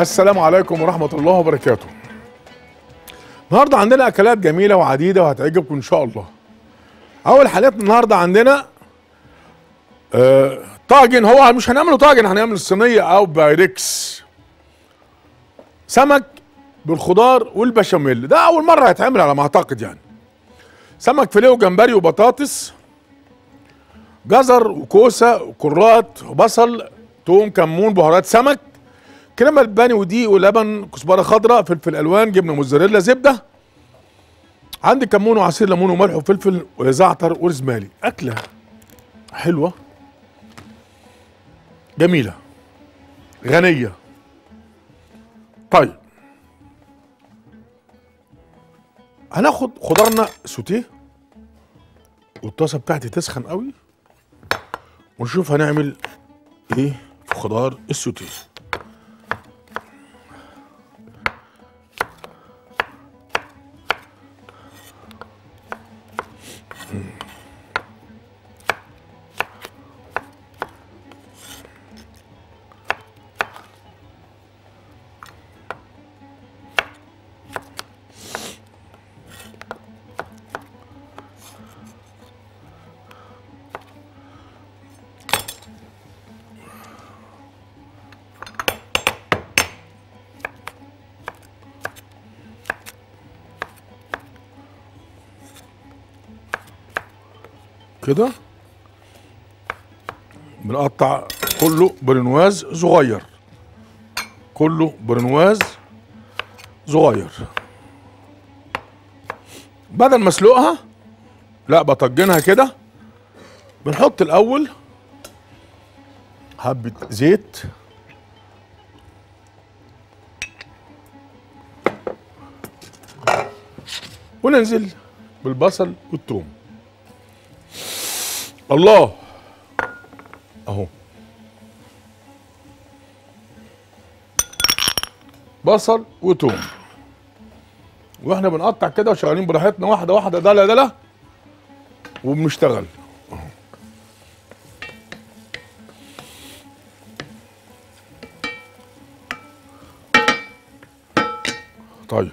السلام عليكم ورحمة الله وبركاته. النهارده عندنا أكلات جميلة وعديدة وهتعجبكم إن شاء الله. أول حاجات النهارده عندنا آه طاجن هو مش هنعمله طاجن هنعمل صينية أو بايركس. سمك بالخضار والبشاميل ده أول مرة هيتعمل على ما أعتقد يعني. سمك فيليه وجمبري وبطاطس جزر وكوسة وكرات وبصل توم كمون بهارات سمك كريمه الباني ودقيق ولبن كزبره خضراء فلفل الوان جبنه موزاريلا زبده عندي كمون وعصير ليمون وملح وفلفل وزعتر ورزمالي اكله حلوه جميله غنيه طيب هناخد خضارنا سوتيه والطاسه بتاعتي تسخن قوي ونشوف هنعمل ايه في خضار السوتيه كده بنقطع كله برنواز صغير كله برنواز صغير بدل ما اسلقها لا بطجنها كده بنحط الاول حبة زيت وننزل بالبصل والثوم الله اهو بصل وتوم واحنا بنقطع كده وشغالين براحتنا واحده واحده دله دله وبنشتغل أهو. طيب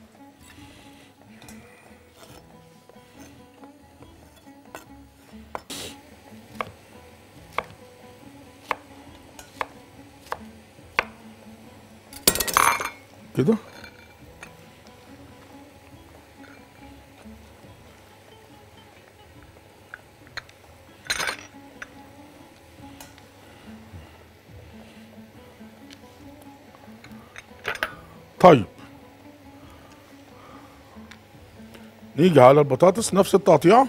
كده طيب نيجي على البطاطس نفس التقطيعه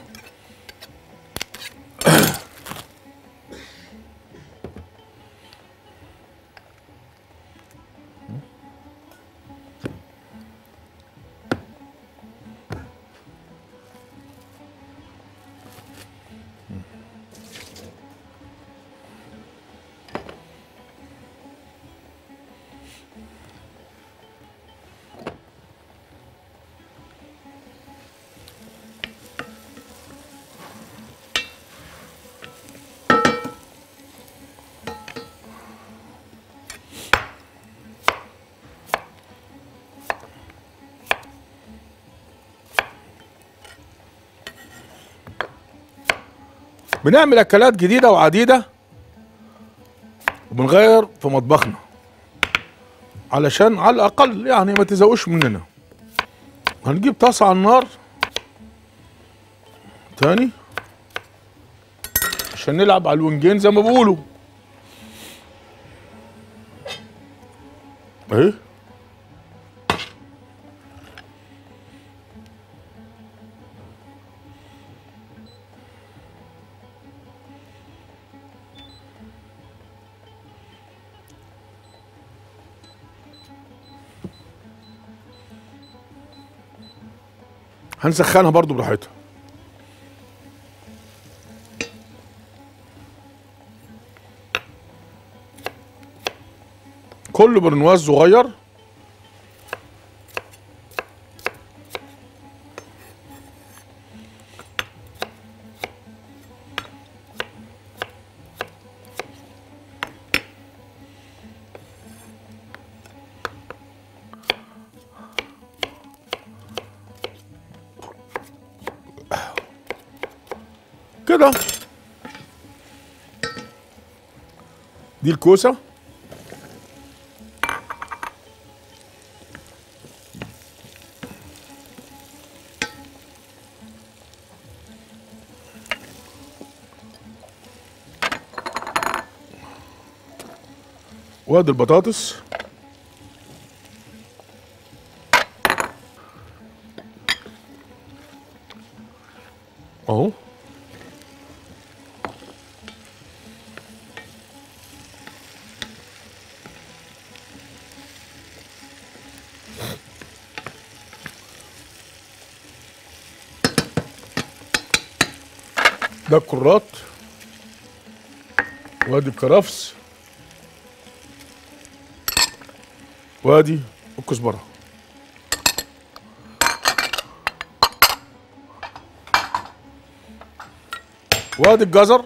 بنعمل اكلات جديده وعديده وبنغير في مطبخنا علشان على الاقل يعني ما تزهقوش مننا هنجيب طاسه على النار تاني عشان نلعب على الونجين زي ما بيقولوا اهي هنسخنها برضو براحتها كله برنواز صغير كده دي الكوسه وادي البطاطس اهو ده الكرات وادي الكرفس وادي الكزبره وادي الجزر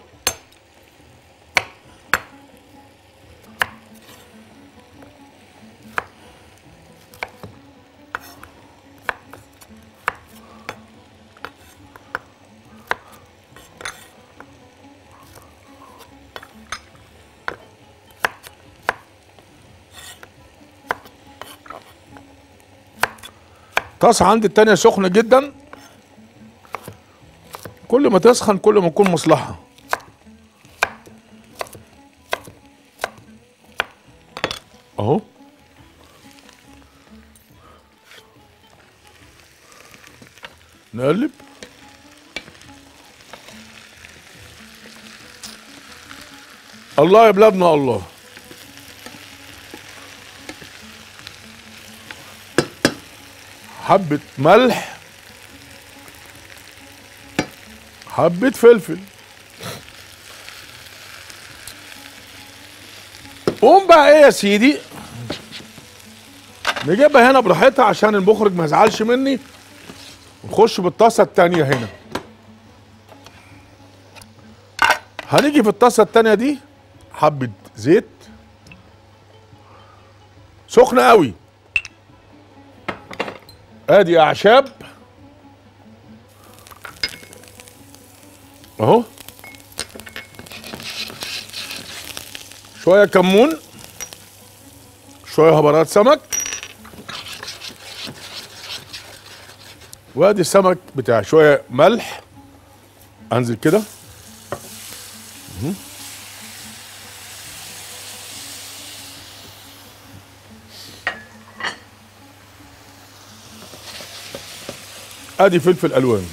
طاسة عندي التانية سخنة جدا كل ما تسخن كل ما تكون مصلحة اهو نقلب الله يا بلادنا الله حبة ملح حبة فلفل قوم بقى ايه يا سيدي نجيبها هنا براحتها عشان المخرج ما يزعلش مني نخش بالطاسة التانية هنا هنيجي في الطاسة التانية دي حبة زيت سخنة قوي ادي اعشاب اهو شويه كمون شويه هبرات سمك وادي السمك بتاع شويه ملح انزل كده مهم. ادي فلفل الوان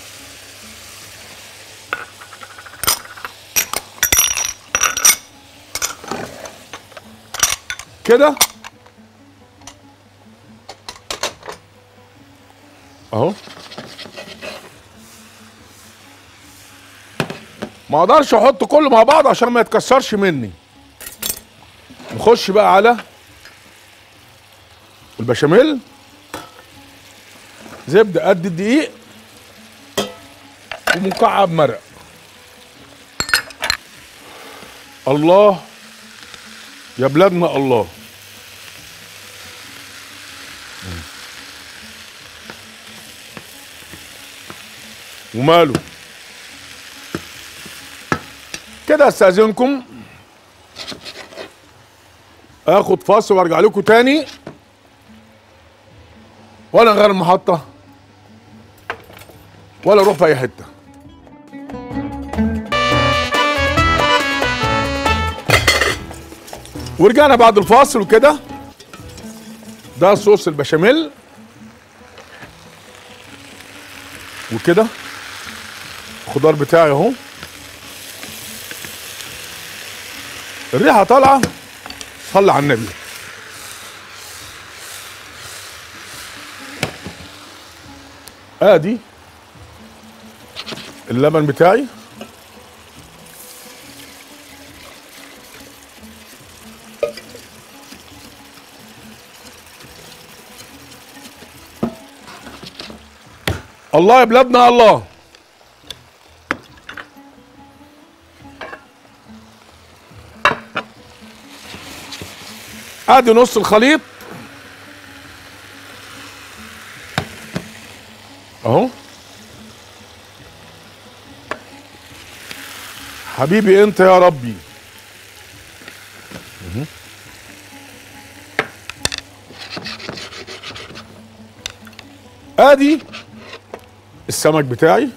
كده اهو ما اقدرش احط كله مع بعض عشان ما يتكسرش مني نخش بقى على البشاميل زبده قد الدقيق ومكعب مرق الله يا بلادنا الله وماله كده استاذنكم اخد فاصل وارجع لكم تاني ولا غير المحطه ولا اروح في اي حته ورجعنا بعد الفاصل وكده ده صوص البشاميل وكده الخضار بتاعي اهو الريحه طالعه صلي على النبي ادي اللبن بتاعي الله يا بلادنا الله ادي نص الخليط اهو حبيبي انت يا ربي مهم. ادي السمك بتاعي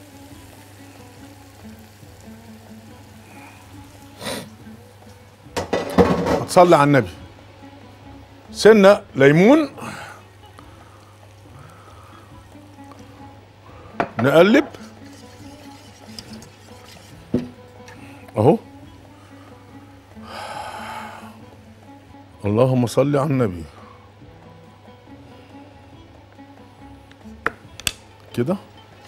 صلي على النبي سنة ليمون نقلب اهو اللهم صل على النبي كده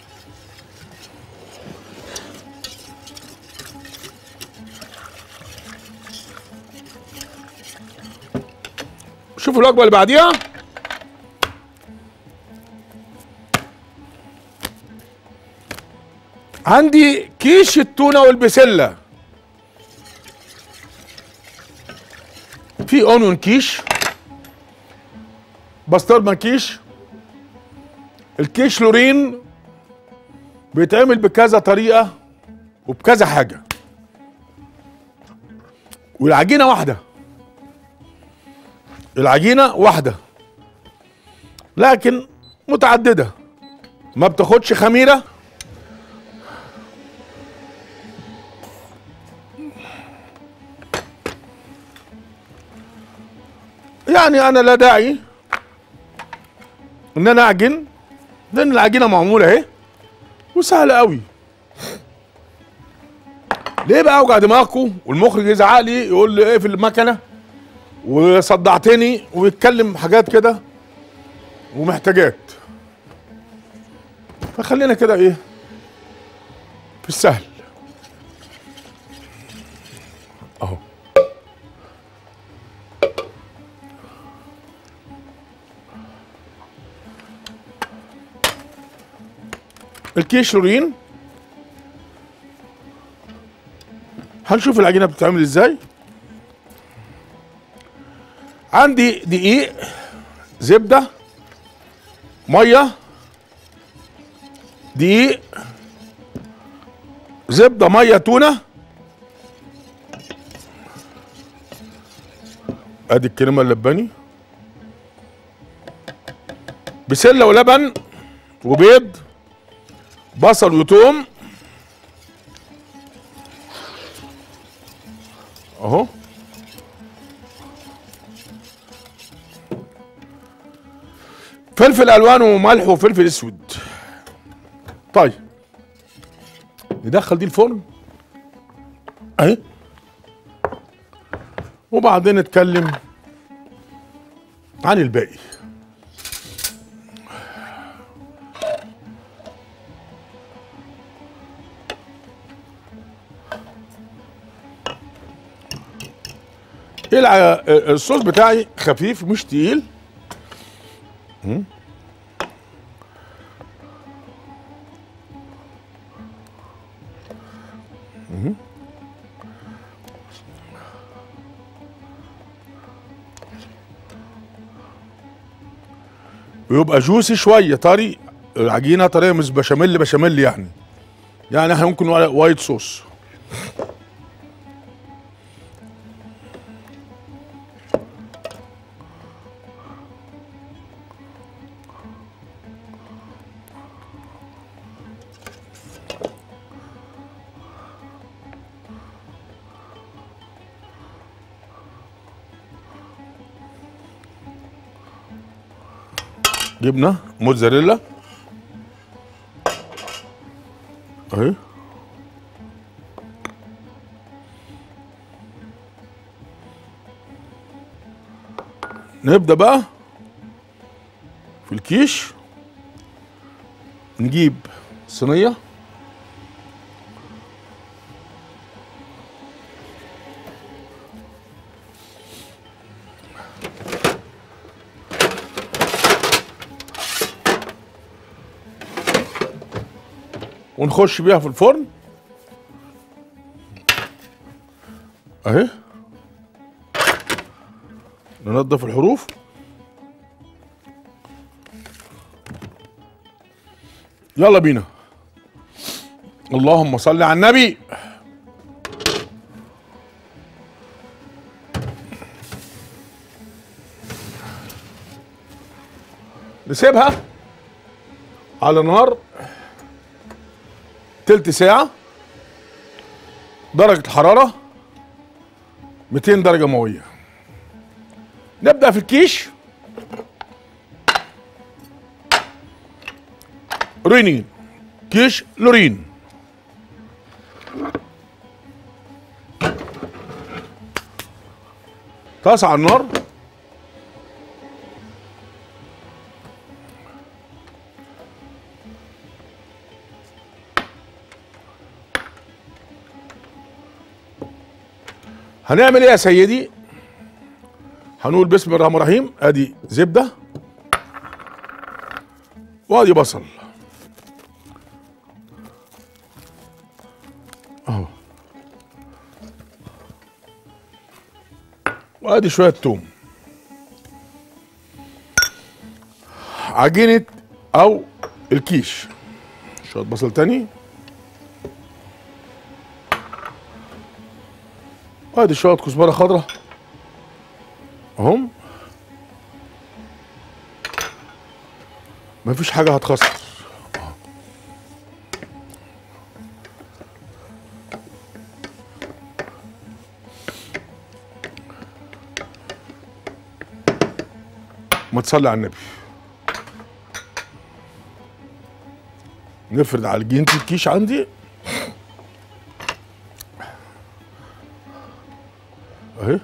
شوفوا الوجبه اللي بعديها عندي كيش التونه والبسله في اونيون كيش بسطرمه كيش الكيش لورين بيتعمل بكذا طريقه وبكذا حاجه والعجينه واحده العجينه واحده لكن متعدده ما بتاخدش خميره يعني انا لا داعي ان انا اعجن لان العجينه معموله اهي وسهله قوي ليه بقى اوجع دماغكم والمخرج يزعق لي يقول لي ايه في المكنه وصدعتني ويتكلم حاجات كده ومحتاجات فخلينا كده ايه في السهل اهو الكيش لورين هنشوف العجينه بتتعمل ازاي عندي دقيق زبده ميه دقيق زبده ميه تونه ادي الكريمه اللباني بسله ولبن وبيض بصل وتوم اهو فلفل الوان وملح وفلفل اسود طيب ندخل دي الفرن اهي وبعدين نتكلم عن الباقي الع- الصوص بتاعي خفيف مش تقيل مم. مم. ويبقى جوسي شويه طري العجينه طريه مش بشاميل بشاميل يعني يعني احنا ممكن نقول وايت صوص جبنه موتزاريلا اهي نبدا بقى في الكيش نجيب صينيه ونخش بيها في الفرن اهي ننضف الحروف يلا بينا اللهم صل على النبي نسيبها على نار تلت ساعة درجة الحرارة 200 درجة مئوية نبدأ في الكيش رينين كيش لورين طاسة على النار هنعمل ايه يا سيدي هنقول بسم الله الرحمن الرحيم ادي زبده وادي بصل اهو وادي شويه توم عجينه او الكيش شويه بصل تاني وادي شويه كزبره خضراء اهم مفيش حاجه هتخسر ما تصلي على النبي نفرد على عجينه الكيش عندي اهي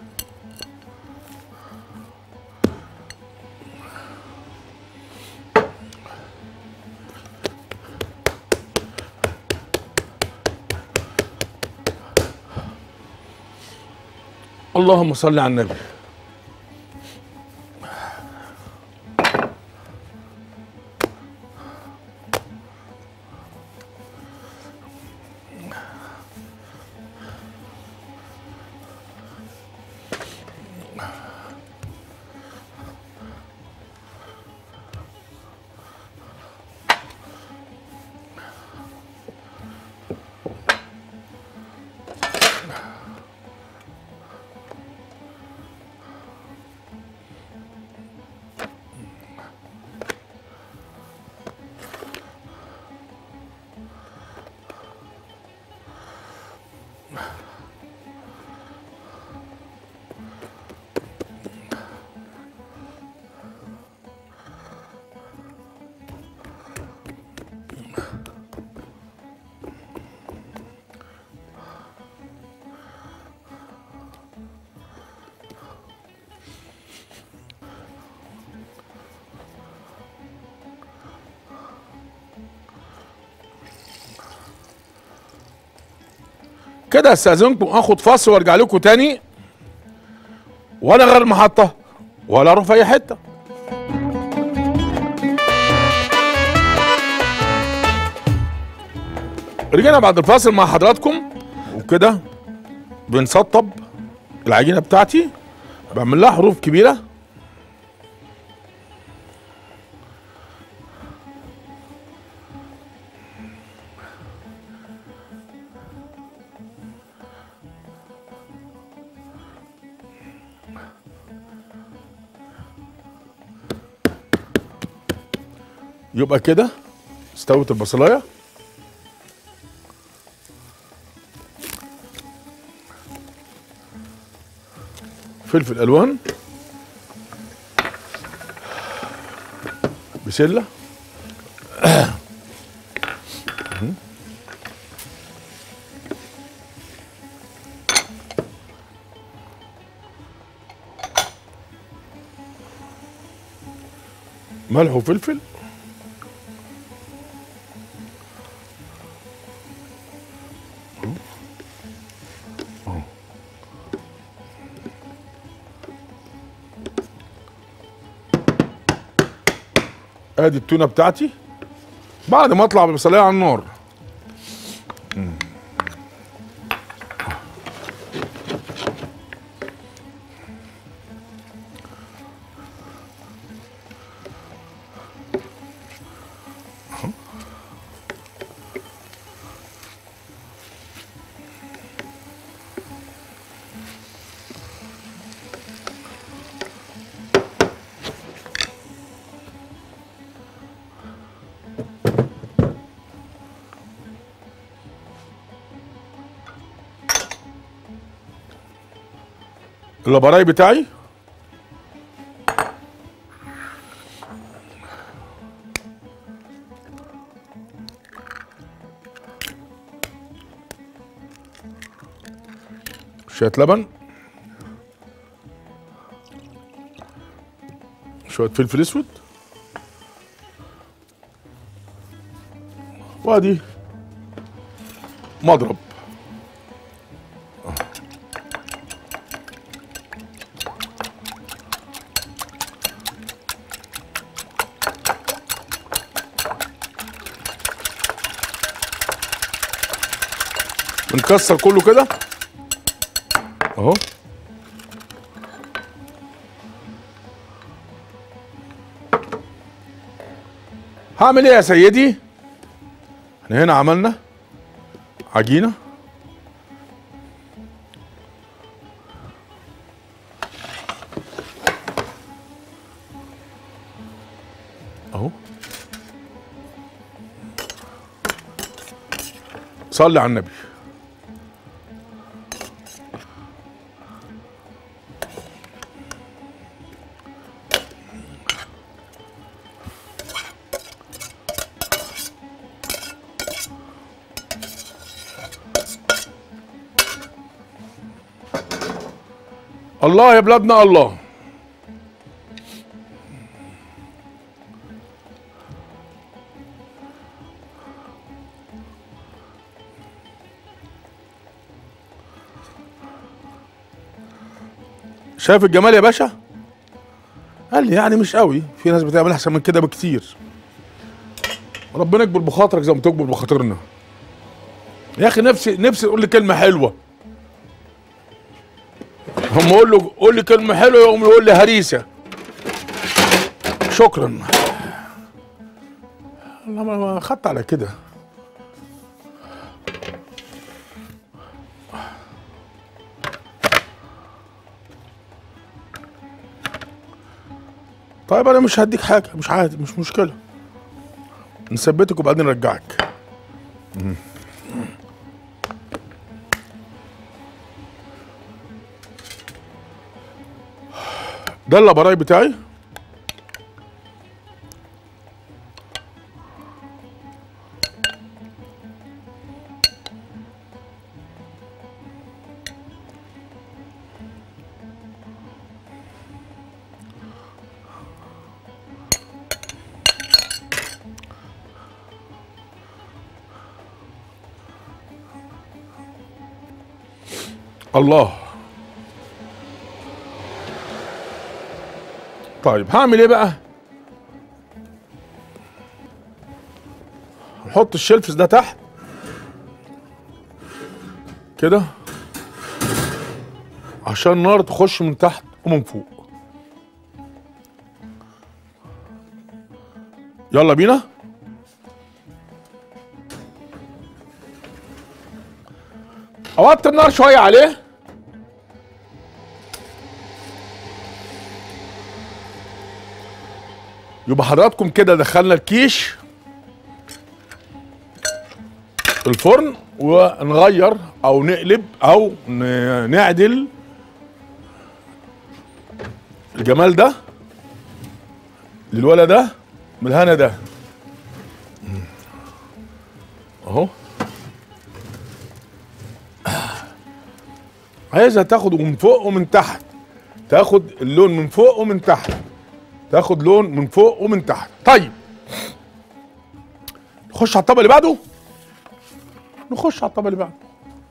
اللهم صل على النبي كده استاذنكم اخد فاصل وارجع لكم تاني ولا غير محطه ولا اروح في اي حته رجعنا بعد الفاصل مع حضراتكم وكده بنسطب العجينه بتاعتي بعمل لها حروف كبيره يبقى كده استوت البصلايه فلفل الوان بسله ملح وفلفل ادي التونه بتاعتي بعد ما اطلع بالبصليه على النار مم. اللابراي بتاعي شوية لبن شوية فلفل اسود وادي مضرب بنكسر كله كده اهو هعمل ايه يا سيدي احنا هنا عملنا عجينه اهو صلي على النبي الله يا بلادنا الله شايف الجمال يا باشا قال لي يعني مش قوي في ناس بتعمل احسن من كده بكتير ربنا يكبر بخاطرك زي ما تكبر بخاطرنا يا اخي نفسي نفسي تقول لي كلمه حلوه هم اقول له قول لي كلمه حلوه يقوم يقول لي هريسه شكرا لا ما ما خدت على كده طيب انا مش هديك حاجه مش عادي مش مشكله نثبتك وبعدين نرجعك ده اللابراي بتاعي الله طيب هعمل ايه بقى نحط الشلفس ده تحت كده عشان النار تخش من تحت ومن فوق يلا بينا اوطي النار شويه عليه يبقى حضراتكم كده دخلنا الكيش الفرن ونغير او نقلب او ن- نعدل الجمال ده للولد ده من الهنا ده اهو عايزها تاخد من فوق ومن تحت تاخد اللون من فوق ومن تحت تاخد لون من فوق ومن تحت طيب نخش على الطبق اللي بعده نخش على الطبق اللي بعده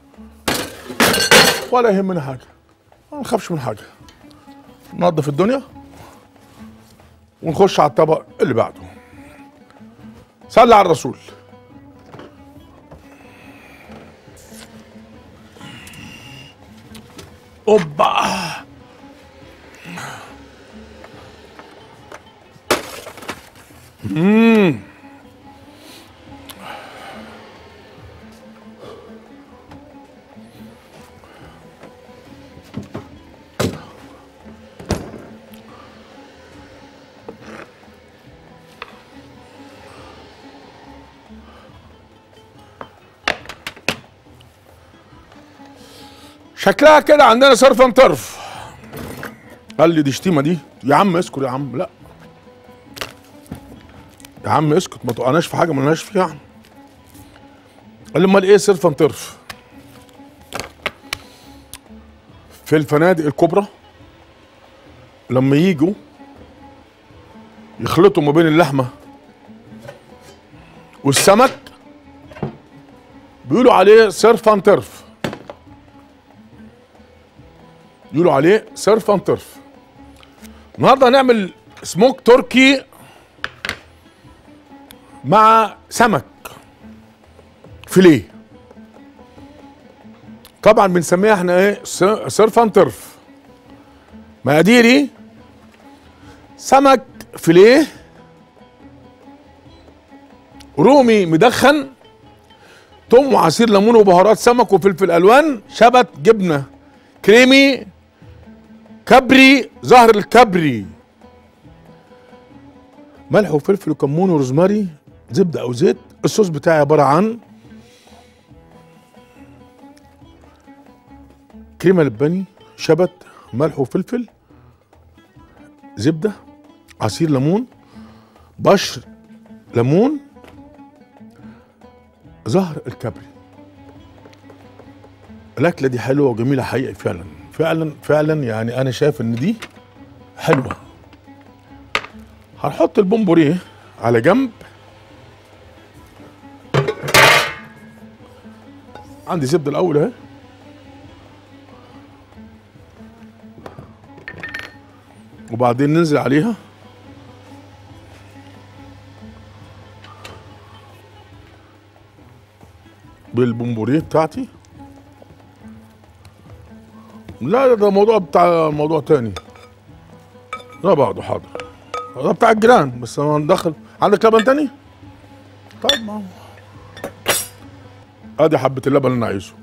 ولا يهمنا حاجه ما نخافش من حاجه ننظف الدنيا ونخش على الطبق اللي بعده صلي على الرسول اوبا شكلها كده عندنا صرف طرف قال لي دي شتيمه دي يا عم اسكت يا عم لا يا عم اسكت ما تقعناش في حاجه ما لناش فيها قال لي امال ايه صرفا طرف في الفنادق الكبرى لما يجوا يخلطوا ما بين اللحمه والسمك بيقولوا عليه صرفا طرف يقولوا عليه صرفا طرف النهارده هنعمل سموك تركي مع سمك فيليه طبعا بنسميها احنا ايه س- صرفا طرف مقاديري سمك فيليه رومي مدخن توم وعصير ليمون وبهارات سمك وفلفل الوان شبت جبنه كريمي كبري زهر الكبري ملح وفلفل وكمون وروزماري زبده او زيت الصوص بتاعي عباره عن كريمه لباني شبت ملح وفلفل زبده عصير ليمون بشر ليمون زهر الكبري الاكله دي حلوه وجميله حقيقي فعلا فعلا فعلا يعني انا شايف ان دي حلوه هنحط البومبوريه على جنب عندي زبده الاول اهي وبعدين ننزل عليها بالبومبوريه بتاعتي لا لا ده موضوع بتاع موضوع تاني لا بعده حاضر ده بتاع الجيران بس انا ندخل عندك لبن تاني؟ طيب ما هو ادي حبة اللبن اللي انا عايزه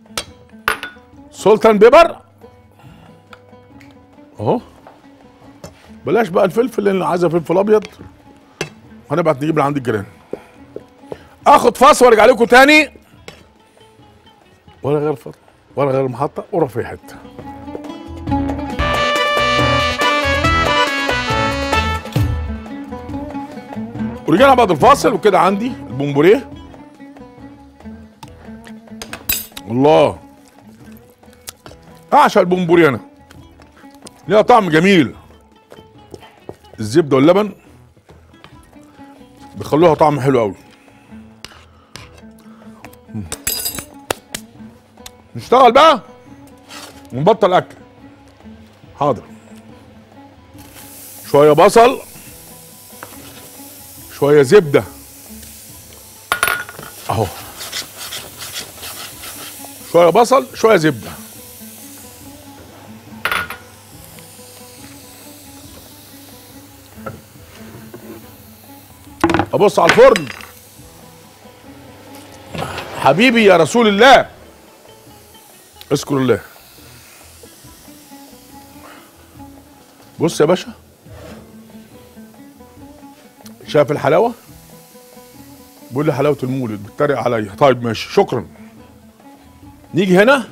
سلطان بيبر اهو بلاش بقى الفلفل اللي عايزه فلفل ابيض هنبعت نجيب من عند الجيران اخد فاصل وارجع لكم تاني ولا غير فاصل ولا غير محطة ولا في حتة ورجعنا بعد الفاصل وكده عندي البومبوريه الله اعشق البومبوريه انا ليها طعم جميل الزبده واللبن بيخلوها طعم حلو قوي نشتغل بقى ونبطل اكل حاضر شويه بصل شويه زبده اهو شويه بصل شويه زبده ابص على الفرن حبيبي يا رسول الله اذكر الله بص يا باشا شايف الحلاوه بيقول لي حلاوه المولد بيتريق عليا طيب ماشي شكرا نيجي هنا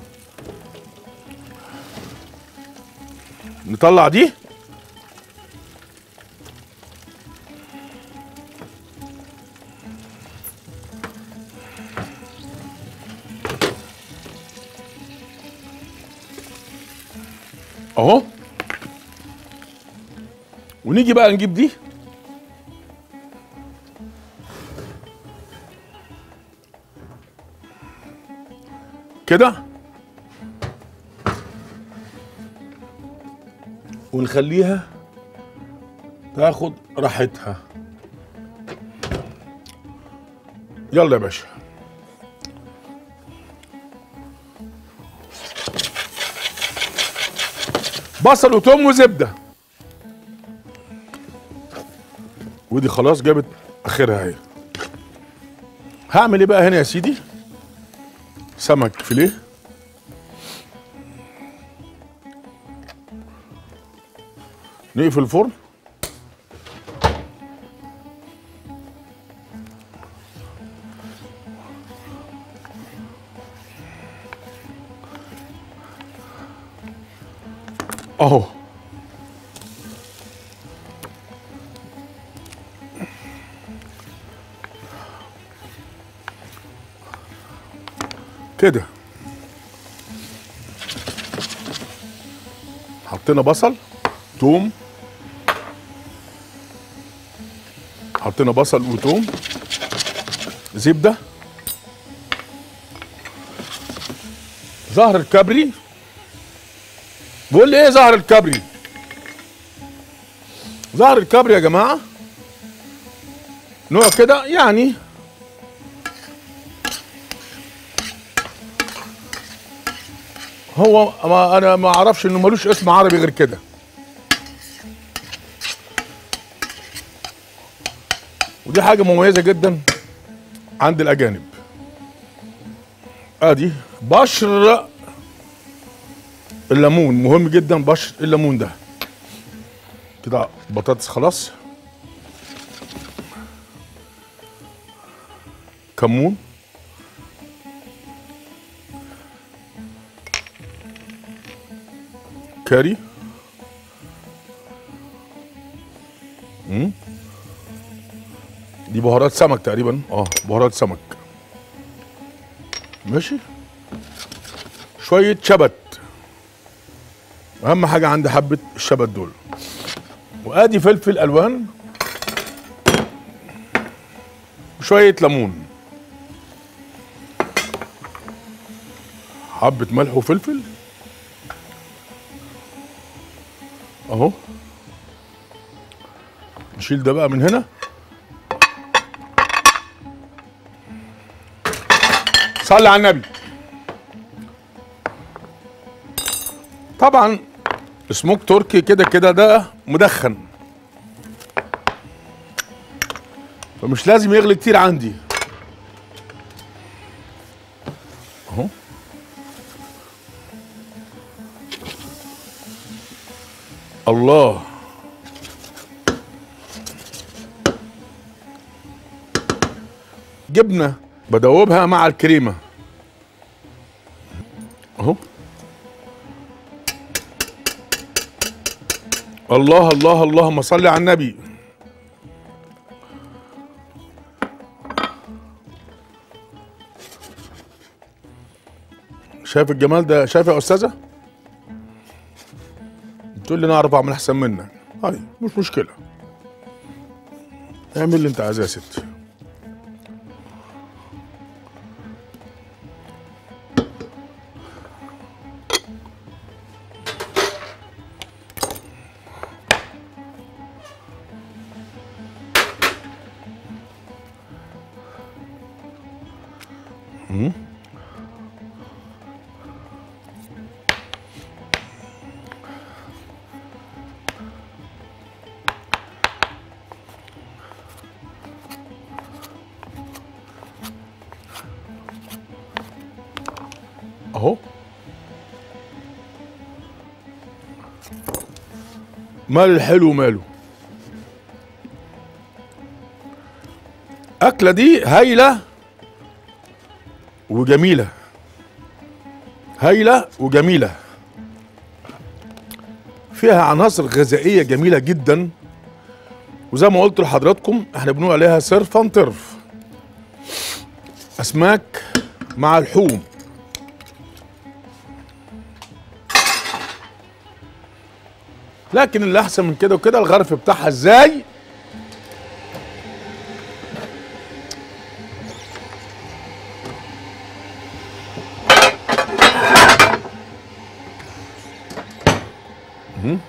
نطلع دي اهو ونيجي بقى نجيب دي كده ونخليها تاخد راحتها يلا يا باشا بصل وتوم وزبده ودي خلاص جابت اخرها اهي هعمل ايه بقى هنا يا سيدي سمك فيليه نقفل الفرن اهو كده حطينا بصل توم حطينا بصل وتوم زبده زهر الكبري بقول لي ايه زهر الكبري زهر الكبري يا جماعه نوع كده يعني هو ما انا ما اعرفش انه ملوش اسم عربي غير كده ودي حاجه مميزه جدا عند الاجانب ادي بشر الليمون مهم جدا بشر الليمون ده كده بطاطس خلاص كمون كاري مم. دي بهارات سمك تقريبا اه بهارات سمك ماشي شوية شبت اهم حاجة عندي حبة الشبت دول وادي فلفل الوان وشوية ليمون حبة ملح وفلفل اهو نشيل ده بقى من هنا صلي على النبي طبعا سموك تركي كده كده ده مدخن فمش لازم يغلي كتير عندي اهو الله جبنه بدوبها مع الكريمه اهو الله الله اللهم صل على النبي شايف الجمال ده شايف يا استاذه تقول لي انا اعرف اعمل احسن منك هاي مش مشكله اعمل اللي انت عايزاه يا ستي اهو مال الحلو ماله أكلة دي هايلة وجميلة هايلة وجميلة فيها عناصر غذائية جميلة جدا وزي ما قلت لحضراتكم احنا بنقول عليها صرفا طرف أسماك مع لحوم لكن اللي احسن من كده وكده الغرف بتاعها ازاي مهم.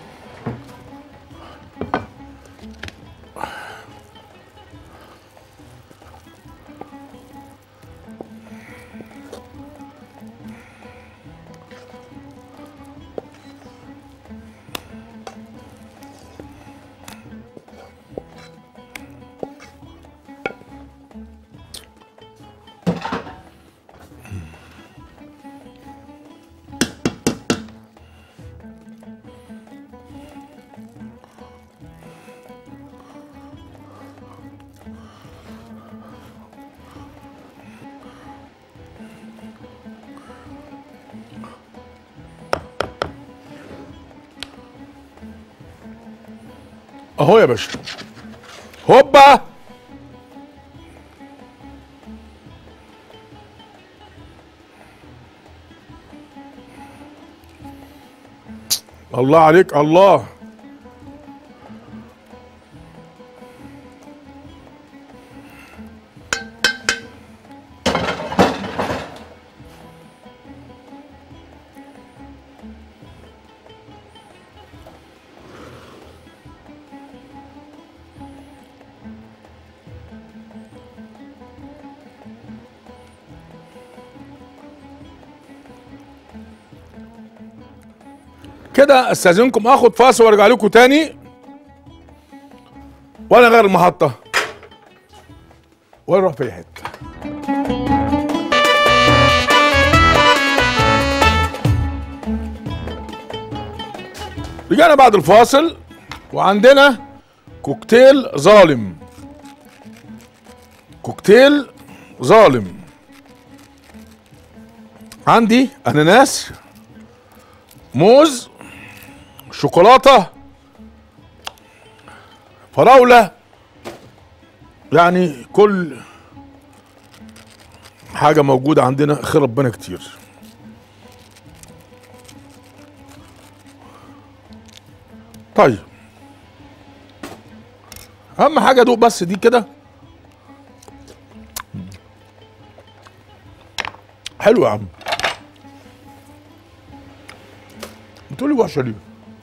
اهو يا باشا هوبا الله عليك الله كده استاذنكم اخد فاصل وارجع لكم تاني وانا غير المحطه ولا اروح في أي حته رجعنا بعد الفاصل وعندنا كوكتيل ظالم كوكتيل ظالم عندي اناناس موز شوكولاته فراوله يعني كل حاجه موجوده عندنا خير ربنا كتير طيب اهم حاجه دوق بس دي كده حلو يا عم بتقولي وحشه ليه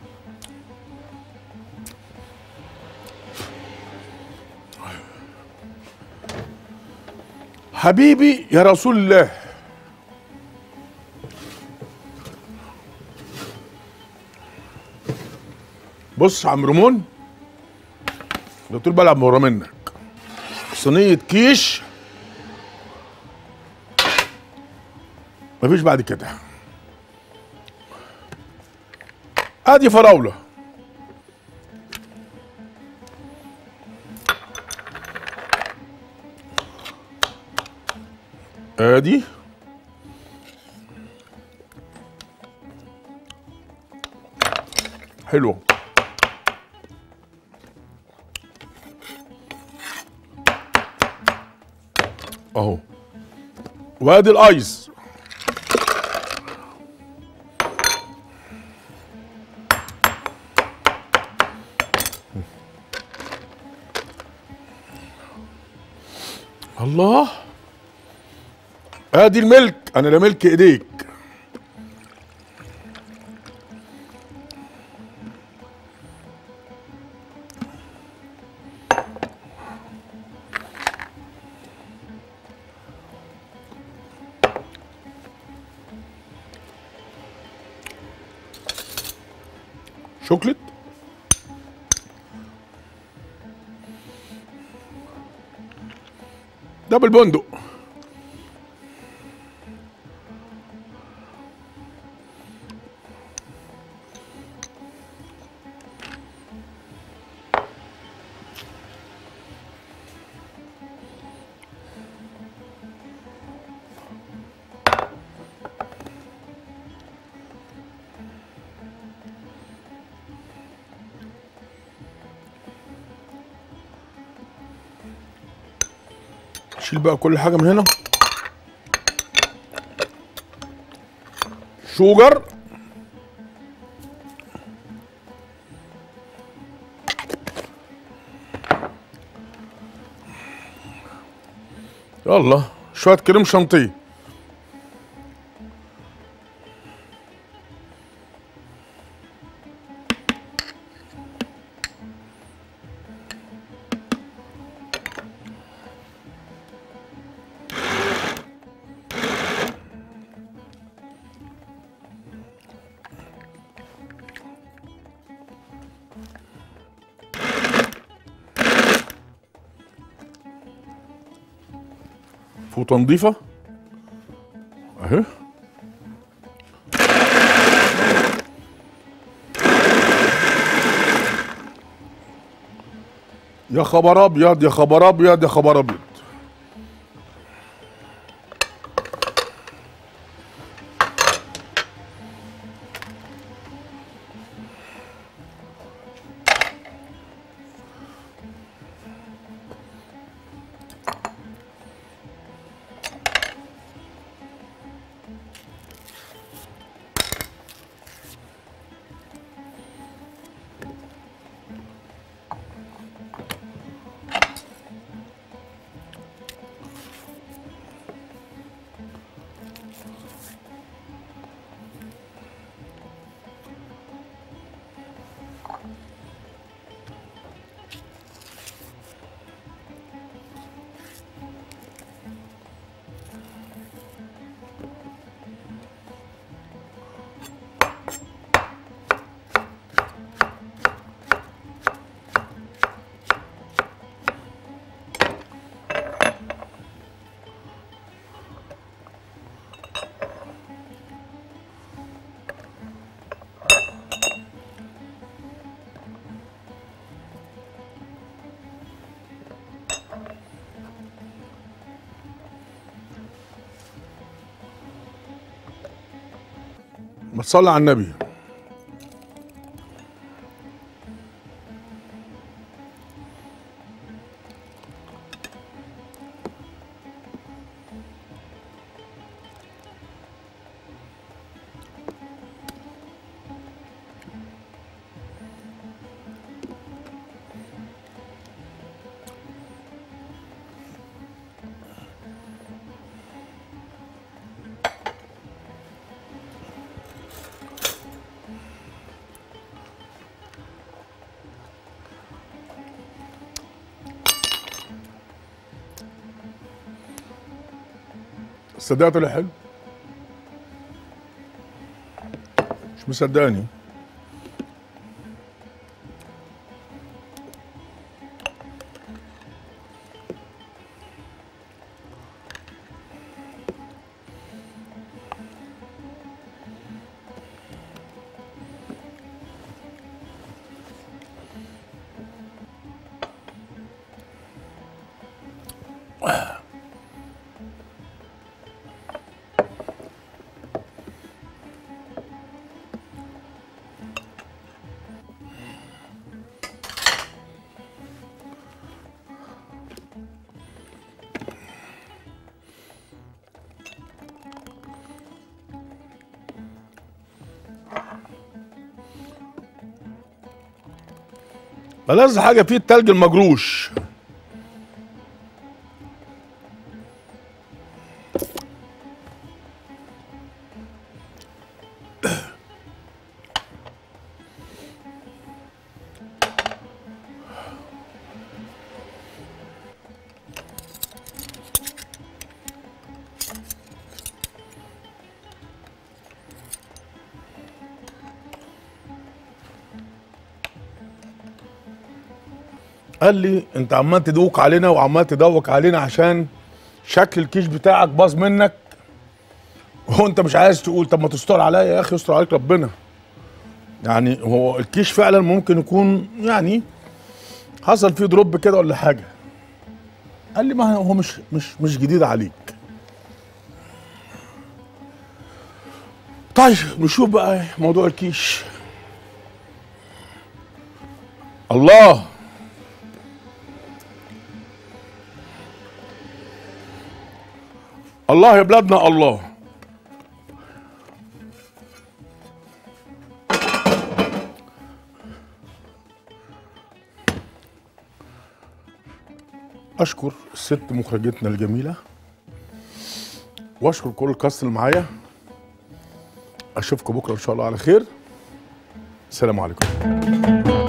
حبيبي يا رسول الله بص يا عم رمون ده طول بلعب ورا منك صينية كيش مفيش بعد كده ادي فراولة ادي حلو اهو وادي الايس الله ادي الملك انا لا ملك ايديك شوكليت ده بالبندق شيل بقى كل حاجه من هنا شوجر يلا شويه كريم شانتيه فوطه نظيفه اهي يا خبر ابيض يا خبر ابيض يا خبر ابيض ما تصلي على النبي الصدق طلع حلو مش مصدقني ألذ حاجة فيه التلج المجروش قال لي انت عمال تدوق علينا وعمال تدوق علينا عشان شكل الكيش بتاعك باظ منك وهو انت مش عايز تقول طب ما تستر عليا يا اخي يستر عليك ربنا يعني هو الكيش فعلا ممكن يكون يعني حصل فيه دروب كده ولا حاجه قال لي ما هو مش مش مش جديد عليك طيب نشوف بقى موضوع الكيش الله الله يا بلادنا الله اشكر الست مخرجتنا الجميله واشكر كل الكاست اللي معايا اشوفكم بكره ان شاء الله على خير السلام عليكم